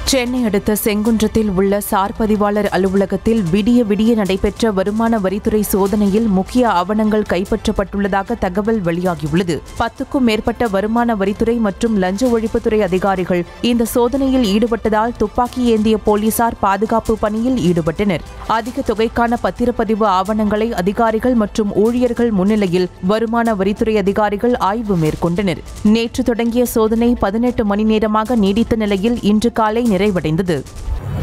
சென்னை அடுத்த செங்குன்றத்தில் உள்ள சார் பதிவாளர் அலுவலகத்தில் விடிய விடிய நடைபெற்ற வருமான வரித்துறை சோதனையில் முக்கிய ஆவணங்கள் கைப்பற்றப்பட்டுள்ளதாக தகவல் வெளியாகியுள்ளது பத்துக்கும் மேற்பட்ட வருமான வரித்துறை மற்றும் லஞ்ச ஒழிப்புத்துறை அதிகாரிகள் இந்த சோதனையில் ஈடுபட்டதால் துப்பாக்கி ஏந்திய போலீசார் பாதுகாப்பு பணியில் ஈடுபட்டனர் அதிக தொகைக்கான பத்திரப்பதிவு ஆவணங்களை அதிகாரிகள் மற்றும் ஊழியர்கள் முன்னிலையில் வருமான வரித்துறை அதிகாரிகள் ஆய்வு மேற்கொண்டனர் நேற்று தொடங்கிய சோதனை பதினெட்டு மணி நேரமாக நீடித்த நிலையில் இன்று காலை நிறைவடைந்தது